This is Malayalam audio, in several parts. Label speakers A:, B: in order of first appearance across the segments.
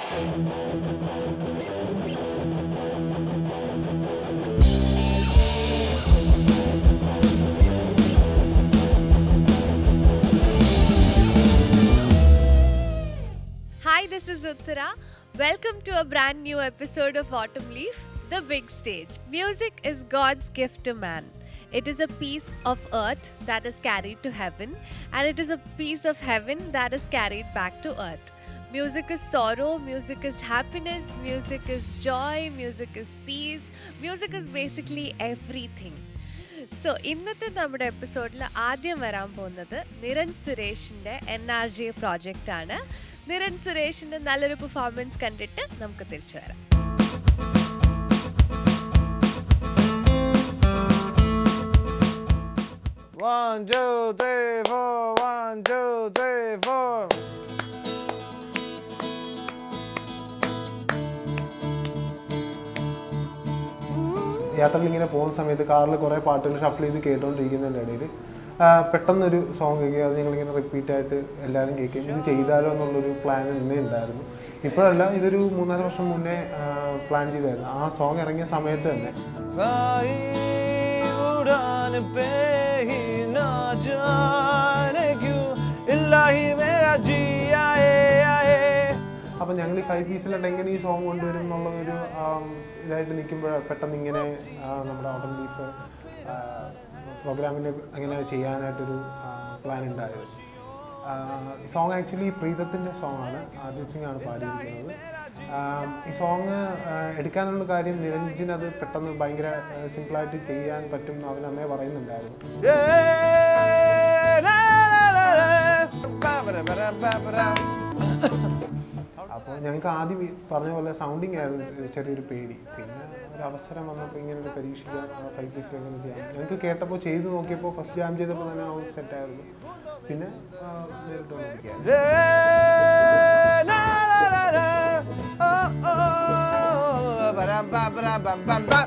A: Hi, this is Uttara. Welcome to a brand new episode of Autumn Leaf, the big stage. Music is God's gift to man. It is a piece of earth that is carried to heaven, and it is a piece of heaven that is carried back to earth. Music is sorrow, music is happiness, music is joy, music is peace, music is basically everything. So ഇന്നത്തെ നമ്മുടെ എപ്പിസോഡിൽ ആദ്യം വരാൻ പോകുന്നത് നിരൻ സുരേഷിൻ്റെ എൻ ആർ ജി പ്രോജക്റ്റ് ആണ് നിരൻ സുരേഷിൻ്റെ നല്ലൊരു പെർഫോമൻസ് കണ്ടിട്ട് നമുക്ക് തിരിച്ചു വരാം
B: One, two, three, four. One, two, three, four.
C: യാത്രയിൽ ഇങ്ങനെ പോകുന്ന സമയത്ത് കാറിൽ കുറേ പാട്ടുകൾ ഷഫിൾ ചെയ്ത് കേട്ടുകൊണ്ടിരിക്കുന്നതിൻ്റെ ഇടയിൽ പെട്ടെന്നൊരു സോങ് കേൾക്കുക അത് ഞങ്ങളിങ്ങനെ റിപ്പീറ്റ് ആയിട്ട് എല്ലാവരും കേൾക്കും ഇത് ചെയ്താലോ എന്നുള്ളൊരു പ്ലാൻ ഇന്നേ ഉണ്ടായിരുന്നു ഇപ്പോഴല്ല ഇതൊരു മൂന്നാല് വർഷം മുന്നേ പ്ലാൻ ചെയ്തായിരുന്നു ആ സോങ് ഇറങ്ങിയ സമയത്ത് തന്നെ
B: कहीं उड़ान पे ही ना जाने क्यों इलाही मेरा जी आए आए
C: അപ്പം ഞങ്ങൾ ഈ ഫൈവ് പീസിലോട്ട് എങ്ങനെ ഈ സോങ് കൊണ്ടുവരും എന്നുള്ളതൊരു ആം, ഇതായിട്ട് നിൽക്കുമ്പോൾ പെട്ടെന്ന് ഇങ്ങനെ ആ, നമ്മുടെ ഓട്ടം ലീഫ് പ്രോഗ്രാമിന് അങ്ങനെ ചെയ്യാനായിട്ടൊരു പ്ലാൻ ഉണ്ടായത് ആ, ഈ സോങ് ആക്ച്വലി പ്രീതത്തിൻ്റെ സോങ്ങാണ് ആദിത് സിംഗ് ആണ് പാടിയിരിക്കുന്നത് ആ, ഈ സോങ് എടുക്കാനുള്ള കാര്യം നിരഞ്ജൻ അത് പെട്ടെന്ന് ഭയങ്കര സിമ്പിളായിട്ട് ചെയ്യാൻ പറ്റും എന്ന് അവൻ അന്നേ പറയുന്നുണ്ടായിരുന്നു
B: Yeah, la, la, la, la. Ba, ba, da, ba, da, ba, ba, da.
C: അപ്പോൾ ഞങ്ങൾക്ക് ആദ്യം ഈ പറഞ്ഞ പോലെ സൗണ്ടിങ് ആയിരുന്നു ഒരു ചെറിയൊരു പേടി പിന്നെ ഒരു അവസരം വന്നപ്പോൾ ഇങ്ങനെ ഒരു പരീക്ഷിക്കാം ഫൈവ് പീസിൽ എങ്ങനെ ചെയ്യാം ഞങ്ങൾക്ക് കേട്ടപ്പോൾ ചെയ്തു നോക്കിയപ്പോൾ ഫസ്റ്റ് ജാം ചെയ്തപ്പോൾ തന്നെ ആ സെറ്റായിരുന്നു പിന്നെ ആ, നേരിട്ട് വന്നിരിക്കുകയാണ്
B: Yeah, la, la, la, la. Oh, oh, ba, da, ba, ba, da, bam, bam, bam.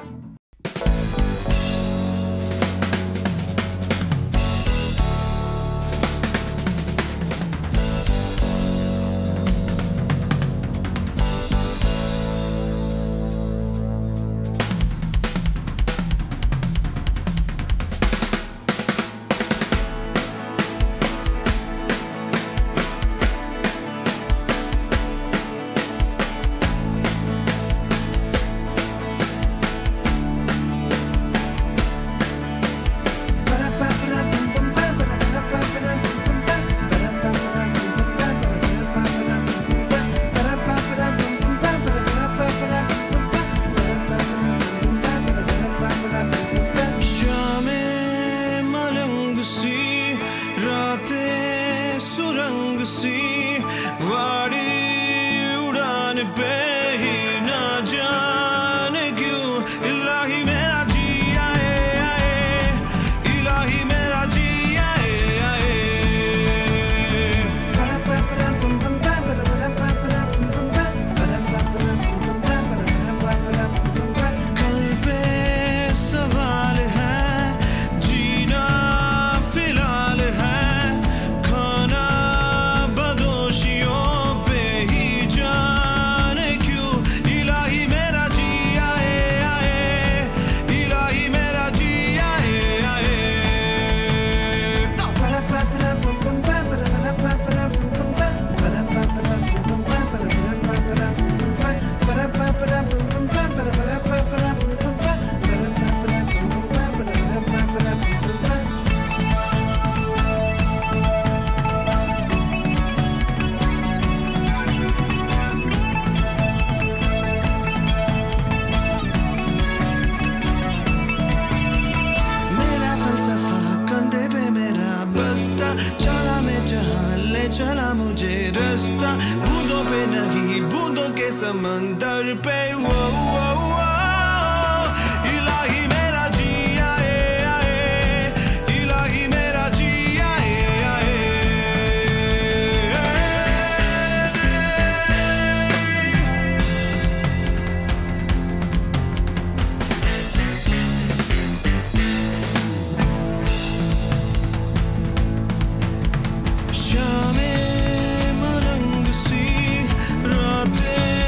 D: शामें मलंग सी रातें सुरंग सी वाड़ी उड़ान पे ही ना जाने क्यों इलाही मेरा जी आए आए इलाही मेरा जी आए आए कल पे सवाल है जीना फिलहाल है खाना बदोशियों पे ही जाने क्यों इलाही मेरा जी आए आए इलाही मेरा जी आए आए मेरा फलसफा कंधे पे मेरा बस्ता चला मैं जहां ले चला मुझे रास्ता बूंदों पे नहीं बूंदों के समंदर पे वो वो वो इलाही मेरा जी आए आए इलाही मेरा जी आए आए शामें मलंग सी रातें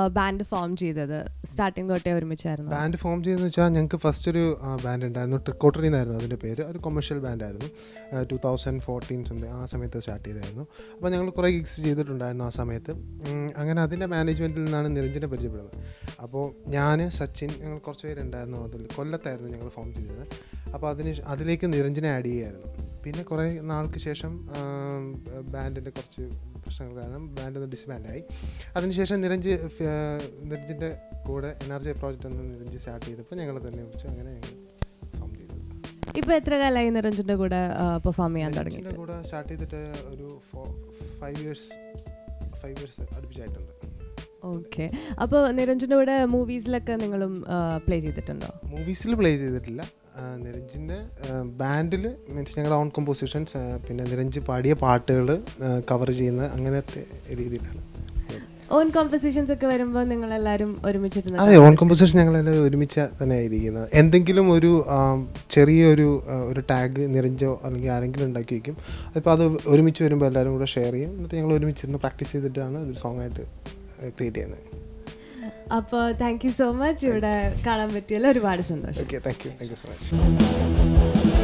A: ബാൻഡ് ഫോം ചെയ്തത് സ്റ്റാർട്ടിങ് തൊട്ടേ ഒരുമിച്ചായിരുന്നു
C: ബാൻഡ് ഫോം ചെയ്തെന്ന് വെച്ചാൽ ഞങ്ങൾക്ക് ഫസ്റ്റ് ഒരു ബാൻഡ് ഉണ്ടായിരുന്നു ട്രിക്കോട്ടറി എന്നായിരുന്നു അതിൻ്റെ പേര് ഒരു കൊമേഴ്ഷ്യൽ ബാൻഡായിരുന്നു ടു തൗസൻഡ് ഫോർട്ടീൻ സംതിങ് ആ സമയത്ത് സ്റ്റാർട്ട് ചെയ്തായിരുന്നു അപ്പോൾ ഞങ്ങൾ കുറേ ഗിഗ്സ് ചെയ്തിട്ടുണ്ടായിരുന്നു ആ സമയത്ത് ഉം, അങ്ങനെ അതിൻ്റെ മാനേജ്മെൻറ്റിൽ നിന്നാണ് നിരഞ്ജനെ പരിചയപ്പെടുന്നത് അപ്പോൾ ഞാൻ സച്ചിൻ ഞങ്ങൾ കുറച്ച് പേരുണ്ടായിരുന്നു അതിൽ കൊല്ലത്തായിരുന്നു ഞങ്ങൾ ഫോം ചെയ്തത് അപ്പോൾ അതിന് ശേ- അതിലേക്ക് നിരഞ്ജനെ ആഡ് ചെയ്യുമായിരുന്നു പിന്നെ കുറേ നാൾക്ക് ശേഷം ബാൻഡിൻ്റെ കുറച്ച് പ്രശ്നങ്ങൾ കാരണം ബാൻഡ് ഒന്ന് ഡിസ്ബാൻഡായി അതിനുശേഷം നിരഞ്ജ് ഫ- നിരഞ്ജിൻ്റെ കൂടെ എൻ ആർ ജെ പ്രോജക്റ്റ് ഒന്ന് നിരഞ്ജ് സ്റ്റാർട്ട് ചെയ്തപ്പോൾ ഞങ്ങൾ തന്നെ വിളിച്ചു അങ്ങനെ ഞങ്ങൾ ഫോം ചെയ്തത്
A: ഇപ്പൊ എത്ര കാലമായി നിരഞ്ജന്റെ കൂടെ പെർഫോം ചെയ്യാൻ തുടങ്ങി
C: നിരഞ്ജിൻ്റെ കൂടെ സ്റ്റാർട്ട് ചെയ്തിട്ട് ഒരു four five years five years അടുപ്പിച്ചായിട്ടുണ്ട്
A: ഓക്കെ അപ്പോൾ നിരഞ്ജന്റെ കൂടെ മൂവീസിലൊക്കെ നിങ്ങളും പ്ലേ ചെയ്തിട്ടുണ്ടോ
C: മൂവീസിൽ പ്ലേ ചെയ്തിട്ടില്ല ആ, നിരഞ്ജിൻ്റെ ബാൻഡിൽ മീൻസ് ഞങ്ങളുടെ ഓൺ കമ്പോസിഷൻസ് പിന്നെ നിരഞ്ജ് പാടിയ പാട്ടുകൾ കവർ ചെയ്യുന്ന അങ്ങനത്തെ രീതിയിലാണ്
A: ഓൺ കോമ്പസിഷൻസ് ഒക്കെ വരുമ്പോൾ നിങ്ങൾ എല്ലാവരും ഒരുമിച്ചിരുന്ന്
C: അതെ ഓൺ കമ്പോസിഷൻ ഞങ്ങളെല്ലാവരും ഒരുമിച്ച് തന്നെ ആയിരിക്കുന്നത് എന്തെങ്കിലും ഒരു ആം, ചെറിയൊരു ആ, ഒരു ടാഗ് നിരഞ്ജോ അല്ലെങ്കിൽ ആരെങ്കിലും ഉണ്ടാക്കി വയ്ക്കും അപ്പോൾ അത് ഒരുമിച്ച് വരുമ്പോൾ എല്ലാവരും കൂടെ ഷെയർ ചെയ്യും എന്നിട്ട് ഞങ്ങൾ ഒരുമിച്ചിരുന്ന് പ്രാക്ടീസ് ചെയ്തിട്ടാണ് ഇതൊരു സോങ് ആയിട്ട് ക്രിയേറ്റ് ചെയ്യുന്നത്
A: അപ്പോൾ താങ്ക് യു സോ മച്ച് ഇവിടെ കാണാൻ പറ്റിയല്ലോ ഒരുപാട് സന്തോഷം
C: okay thank you thank you so much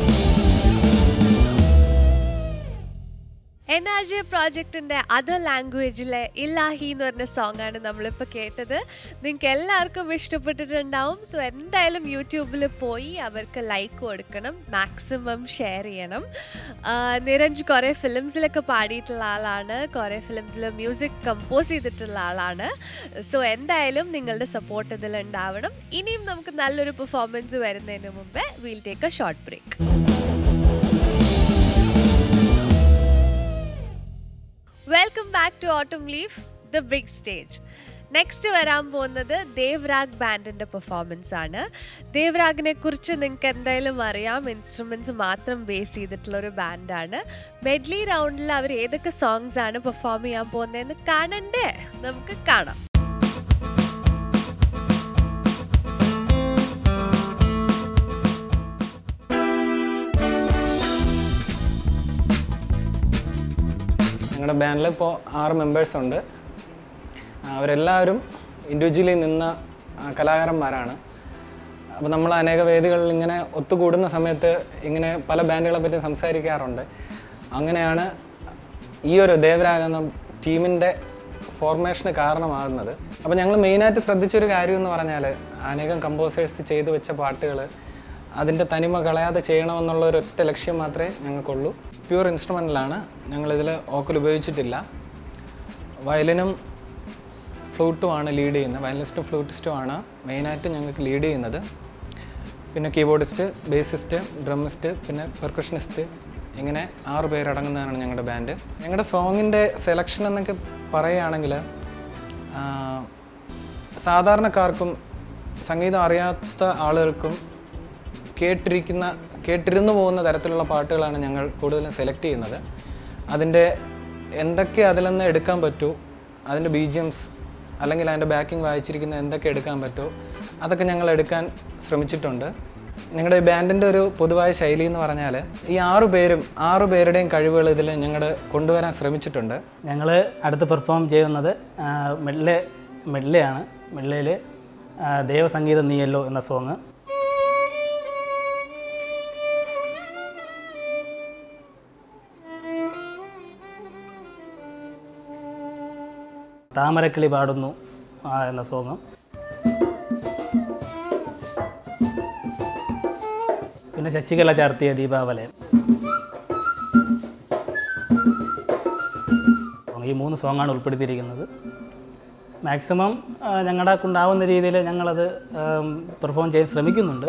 A: N R J പ്രോജക്റ്റിൻ്റെ അതർ ലാംഗ്വേജിലെ ഇല്ലാഹി എന്ന് പറഞ്ഞ സോങ് ആണ് നമ്മളിപ്പോൾ കേട്ടത് നിങ്ങൾക്ക് എല്ലാവർക്കും ഇഷ്ടപ്പെട്ടിട്ടുണ്ടാവും സോ എന്തായാലും യൂട്യൂബിൽ പോയി അവർക്ക് ലൈക്ക് കൊടുക്കണം മാക്സിമം ഷെയർ ചെയ്യണം ആ, നിരഞ്ജ് കുറേ ഫിലിംസിലൊക്കെ പാടിയിട്ടുള്ള ആളാണ് കുറേ ഫിലിംസിൽ മ്യൂസിക് കമ്പോസ് ചെയ്തിട്ടുള്ള ആളാണ് സോ എന്തായാലും നിങ്ങളുടെ സപ്പോർട്ട് ഇതിലുണ്ടാവണം ഇനിയും നമുക്ക് നല്ലൊരു പെർഫോമൻസ് വരുന്നതിന് മുമ്പേ we'll take a short break welcome back to autumn leaf the big stage next വരാൻ പോകുന്നത് ദേവ്രാഗ് ബാൻഡിൻ്റെ പെർഫോമൻസ് ആണ് ദേവ്രാഗിനെ കുറിച്ച് നിങ്ങൾക്ക് എന്തായാലും അറിയാം ഇൻസ്ട്രുമെൻറ്റ്സ് മാത്രം ബേസ് ചെയ്തിട്ടുള്ള ഒരു ബാൻഡാണ് മെഡ്ലി റൗണ്ടിൽ അവർ ഏതൊക്കെ സോങ്സ് ആണ് പെർഫോം ചെയ്യാൻ പോകുന്നതെന്ന് കാണണ്ടേ നമുക്ക് കാണാം
E: ഞങ്ങളുടെ ബാൻഡിൽ ഇപ്പോൾ ആറ് മെമ്പേഴ്സ് ഉണ്ട് ആ, അവരെല്ലാവരും ഇൻഡിവിജ്വലി നിന്ന ആ, കലാകാരന്മാരാണ് അപ്പോൾ നമ്മൾ അനേക വേദികളിൽ ഇങ്ങനെ ഒത്തുകൂടുന്ന സമയത്ത് ഇങ്ങനെ പല ബാൻഡുകളെ പറ്റി സംസാരിക്കാറുണ്ട് അങ്ങനെയാണ് ഈ ഒരു ദേവരാഗ് എന്ന ടീമിൻ്റെ ഫോർമേഷന് കാരണമാകുന്നത് അപ്പോൾ ഞങ്ങൾ മെയിനായിട്ട് ശ്രദ്ധിച്ചൊരു കാര്യം എന്ന് പറഞ്ഞാൽ അനേകം കമ്പോസേഴ്സ് ചെയ്തു വെച്ച പാട്ടുകൾ അതിൻ്റെ തനിമ കളയാതെ ചെയ്യണമെന്നുള്ള ഒരു ഒറ്റ ലക്ഷ്യം മാത്രമേ ഞങ്ങൾക്കുള്ളൂ പ്യൂർ ഇൻസ്ട്രുമെൻ്റലാണ് ഞങ്ങളിതിൽ ഓക്കൽ ഉപയോഗിച്ചിട്ടില്ല വയലിനും ഫ്ലൂട്ടുമാണ് ലീഡ് ചെയ്യുന്നത് വയലിനിസ്റ്റും ഫ്ലൂട്ടിസ്റ്റും ആണ് മെയിനായിട്ട് ഞങ്ങൾക്ക് ലീഡ് ചെയ്യുന്നത് പിന്നെ കീബോർഡിസ്റ്റ് ബേസിസ്റ്റ് ഡ്രമ്മിസ്റ്റ് പിന്നെ പെർക്കഷനിസ്റ്റ് ഇങ്ങനെ ആറ് പേരടങ്ങുന്നതാണ് ഞങ്ങളുടെ ബാൻഡ് ഞങ്ങളുടെ സോങ്ങിൻ്റെ സെലക്ഷൻ എന്നൊക്കെ പറയുകയാണെങ്കിൽ ആ, സാധാരണക്കാർക്കും സംഗീതം അറിയാത്ത ആളുകൾക്കും കേട്ടിരിക്കുന്ന കേട്ടിരുന്നു പോകുന്ന തരത്തിലുള്ള പാട്ടുകളാണ് ഞങ്ങൾ കൂടുതലും സെലക്ട് ചെയ്യുന്നത് അതിൻ്റെ എന്തൊക്കെ അതിൽ നിന്ന് എടുക്കാൻ പറ്റൂ അതിൻ്റെ ബീജിയംസ് അല്ലെങ്കിൽ അതിൻ്റെ ബാക്കിംഗ് വായിച്ചിരിക്കുന്ന എന്തൊക്കെ എടുക്കാൻ പറ്റുമോ അതൊക്കെ ഞങ്ങൾ എടുക്കാൻ ശ്രമിച്ചിട്ടുണ്ട് ഞങ്ങളുടെ ബാൻഡിൻ്റെ ഒരു പൊതുവായ ശൈലി എന്ന് പറഞ്ഞാൽ ഈ ആറു പേരും ആറു പേരുടെയും കഴിവുകൾ ഇതിൽ ഞങ്ങൾ കൊണ്ടുവരാൻ ശ്രമിച്ചിട്ടുണ്ട്
F: ഞങ്ങൾ അടുത്ത് പെർഫോം ചെയ്യുന്നത് മെഡ്ലെ മെഡ്ലെയാണ് മെഡ്ലയിൽ ദേവസംഗീതം നീയല്ലോ എന്ന സോങ് താമരക്കിളി പാടുന്നു ആ, എന്ന സോങ് പിന്നെ ശശികല ചാർത്തിയ ദീപാവലയം ഈ മൂന്ന് സോങ്ങാണ് ഉൾപ്പെടുത്തിയിരിക്കുന്നത് മാക്സിമം ഞങ്ങളുടെ കൊണ്ടാവുന്ന രീതിയിൽ ഞങ്ങളത് പെർഫോം ചെയ്യാൻ ശ്രമിക്കുന്നുണ്ട്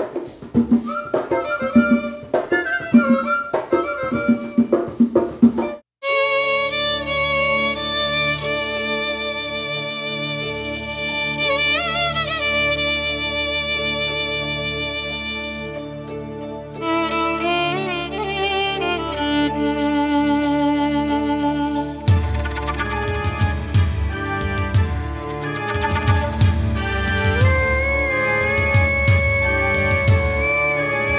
D: ും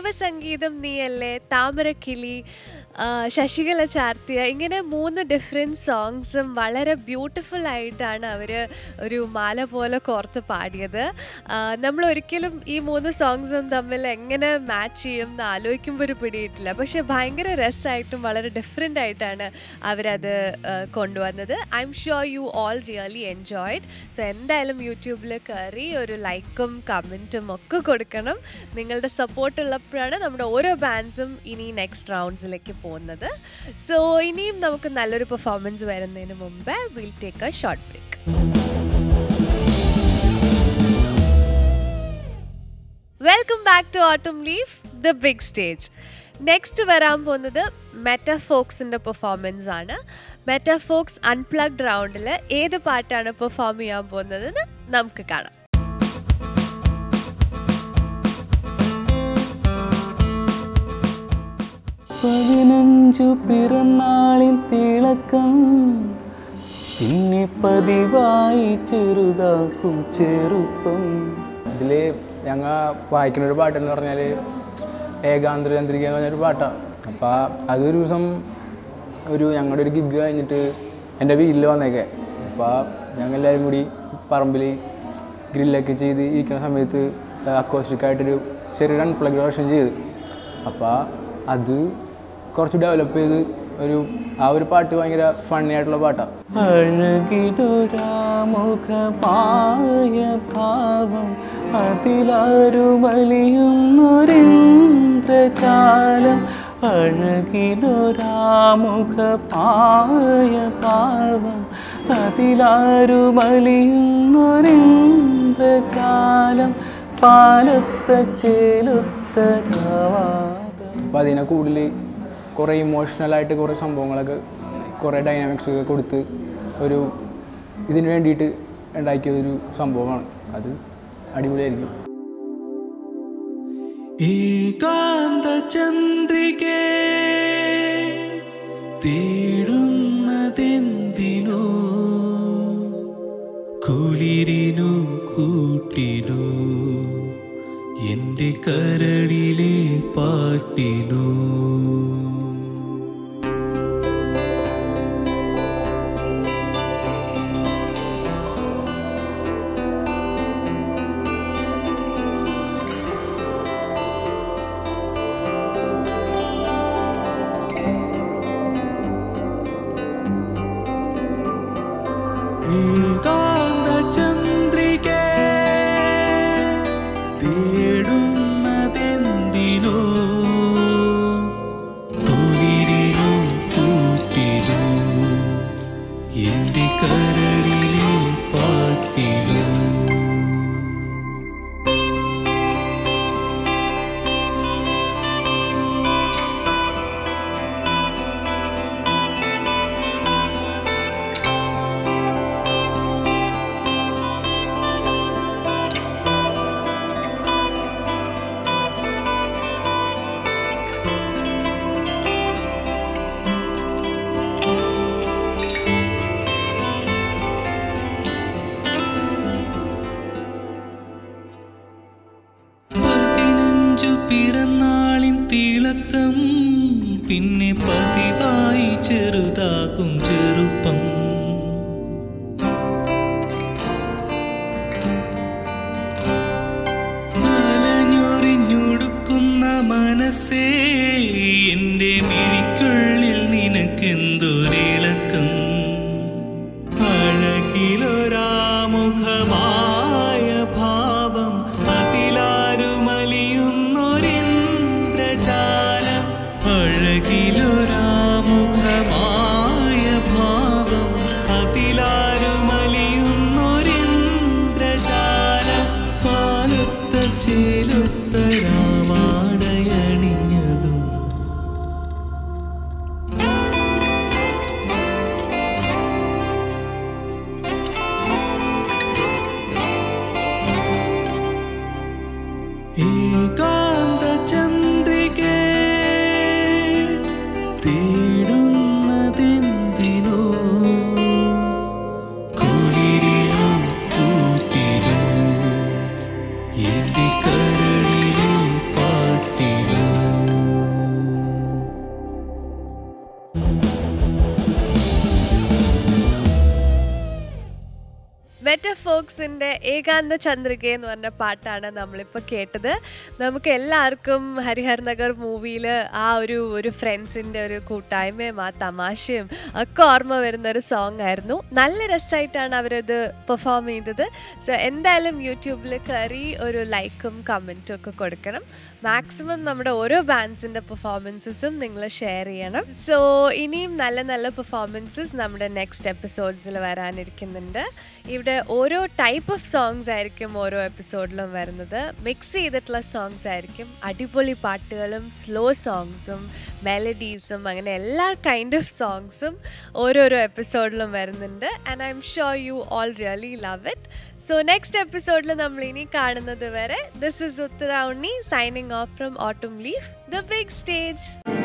A: ദേവസംഗീതം നീയല്ലേ താമരക്കിളി ആ, ശശികല ചാർത്തിയ ഇങ്ങനെ മൂന്ന് ഡിഫറെൻറ്റ് സോങ്സും വളരെ ബ്യൂട്ടിഫുൾ ആയിട്ടാണ് അവർ ഒരു മാല പോലെ കോർത്ത് പാടിയത് ആ, നമ്മൾ ഒരിക്കലും ഈ മൂന്ന് സോങ്സും തമ്മിൽ എങ്ങനെ മാച്ച് ചെയ്യും എന്ന് ആലോചിക്കുമ്പോൾ ഒരു പിടിയിട്ടില്ല പക്ഷെ ഭയങ്കര രസമായിട്ടും വളരെ ഡിഫറെൻ്റ് ആയിട്ടാണ് അവരത് ആ, കൊണ്ടുവന്നത് I'm sure you all really enjoyed so എന്തായാലും യൂട്യൂബിൽ കയറി ഒരു ലൈക്കും കമൻറ്റും ഒക്കെ കൊടുക്കണം നിങ്ങളുടെ സപ്പോർട്ട് ഉള്ളപ്പോഴാണ് നമ്മുടെ ഓരോ ബാൻഡ്സും ഇനി നെക്സ്റ്റ് റൗണ്ട്സിലേക്ക് പോകുന്നത് സോ ഇനിയും നമുക്ക് നല്ലൊരു പെർഫോമൻസ് വരുന്നതിന് മുമ്പ് will take a short break welcome back to autumn leaf the big stage next വരാൻ പോകുന്നത് മെറ്റഫോക്സിൻ്റെ പെർഫോമൻസ് ആണ് മെറ്റഫോക്സ് അൺപ്ലഗ്ഡ് റൗണ്ടിൽ ഏത് പാട്ടാണ് പെർഫോം ചെയ്യാൻ പോകുന്നതെന്ന് നമുക്ക് കാണാം
F: പതിനഞ്ചു പിറന്നാളിൻ തിളക്കം പിന്നെ പതിവായി ചെറുതാക്കും ചെറുപ്പം
E: ഇതിൽ ഞങ്ങൾ വായിക്കുന്ന ഒരു പാട്ടെന്ന് പറഞ്ഞാൽ ഏകാന്തര ചന്ദ്രിക എന്ന് പറഞ്ഞൊരു പാട്ടാണ് അപ്പോൾ അതൊരു ദിവസം ഒരു ഞങ്ങളുടെ ഒരു ഗിഗ് കഴിഞ്ഞിട്ട് എൻ്റെ വീട്ടിൽ വന്നേക്കെ അപ്പോൾ ഞങ്ങൾ എല്ലാവരും കൂടി പറമ്പിൽ ഗ്രില്ലൊക്കെ ചെയ്ത് ഇരിക്കുന്ന സമയത്ത് അക്കോസ്റ്റിക്കായിട്ടൊരു ചെറിയൊരു അൺപ്ലഗ് വേർഷൻ ചെയ്ത് അപ്പോൾ അത് കുറച്ച് ഡെവലപ്പ് ചെയ്ത് ഒരു ആ ഒരു പാട്ട് ഭയങ്കര ഫണ്ണി ആയിട്ടുള്ള പാട്ടാണ്
F: അഴകിലൊരാമുഖമായ ഭാവം അതിലാരുമലിയുന്നൊരിന്ദ്രജാലം അഴകിലൊരാമുഖമായ ഭാവം അതിലാരുമലിയുന്നൊരിന്ദ്രജാലം പാലത്ത ചേലുത്ത രാവാദം
E: അപ്പോൾ അതിനെ കൂടുതൽ കുറേ ഇമോഷണലായിട്ട് കുറേ സംഭവങ്ങളൊക്കെ കുറേ ഡൈനാമിക്സ് ഒക്കെ കൊടുത്ത് ഒരു ഇതിന് വേണ്ടിയിട്ട് ഉണ്ടാക്കിയതൊരു സംഭവമാണ് അത് അടിപൊളിയായിരിക്കും
D: ഏകാന്ത ചന്ദ്രികേ തേടുന്നതെന്തിനോ കുളിരിനോ കൂട്ടിനോ എന്റെ കരടിലെ പാട്ടിനോ ഏകാന്ത ചന്ദ്രികേ തേടുന്നതെന്തിനോ കുളിരിനോ കൂട്ടിനോ എന്റെ കരടിലെ പാട്ടിനോ പതിനഞ്ചു പിറന്നാളിൻ തിളക്കം പിന്നെ പതിവായി ചെറുതാകും ചെറുപ്പം അലഞ്ഞൊറിഞ്ഞൊടുക്കുന്ന മനസ്സേ എൻ്റെ മിഴിക്കുള്ളിൽ നിനക്കെന്തൊരിളക്കം അഴകിലൊരാമുഖമായ ഭാവം അതിലാരുമലിയുന്നൊരിന്ദ്രജാലം അഴകിലൊരാമുഖമായ ഭാവം അതിലാരുമലിയുന്നൊരിന്ദ്രജാലം പാലത്ത ചേലുത്ത രാവാടയണിഞ്ഞതും ഏകാന്ത ചന്ദ്രികേ തേടുന്നതെന്തിനോ
A: ബെറ്റർ ഫോക്സിന്റെ ഏകാന്ത ചന്ദ്രിക എന്ന് പറഞ്ഞ പാട്ടാണ് നമ്മളിപ്പോൾ കേട്ടത് നമുക്ക് എല്ലാവർക്കും ഹരിഹർ നഗർ മൂവിയിൽ ആ ഒരു ഒരു ഫ്രണ്ട്സിൻ്റെ ഒരു കൂട്ടായ്മയും ആ തമാശയും ഒക്കെ ഓർമ്മ വരുന്ന ഒരു സോങ് ആയിരുന്നു നല്ല രസമായിട്ടാണ് അവരത് പെർഫോം ചെയ്തത് സോ എന്തായാലും യൂട്യൂബിൽ കയറി ഒരു ലൈക്കും കമൻറ്റും ഒക്കെ കൊടുക്കണം മാക്സിമം നമ്മുടെ ഓരോ ബാൻഡ്സിൻ്റെ പെർഫോമൻസസും നിങ്ങൾ ഷെയർ ചെയ്യണം സോ ഇനിയും നല്ല നല്ല പെർഫോമൻസസ് നമ്മുടെ നെക്സ്റ്റ് എപ്പിസോഡ്സിൽ വരാനിരിക്കുന്നുണ്ട് ഇവിടെ ഓരോ ടൈപ്പ് ഓഫ് സോങ്സ് ആയിരിക്കും ഓരോ എപ്പിസോഡിലും വരുന്നത് മിക്സ് ചെയ്തിട്ടുള്ള സോങ്സ് ആയിരിക്കും അടിപൊളി പാട്ടുകളും സ്ലോ സോങ്സും മെലഡീസും അങ്ങനെ എല്ലാ കൈൻഡ് ഓഫ് സോങ്സും ഓരോരോ എപ്പിസോഡിലും വരുന്നുണ്ട് and I'm sure you all really love it so next എപ്പിസോഡിൽ നമ്മൾ ഇനി കാണുന്നത് വരെ this is Uthara Unni signing off from autumn leaf the big stage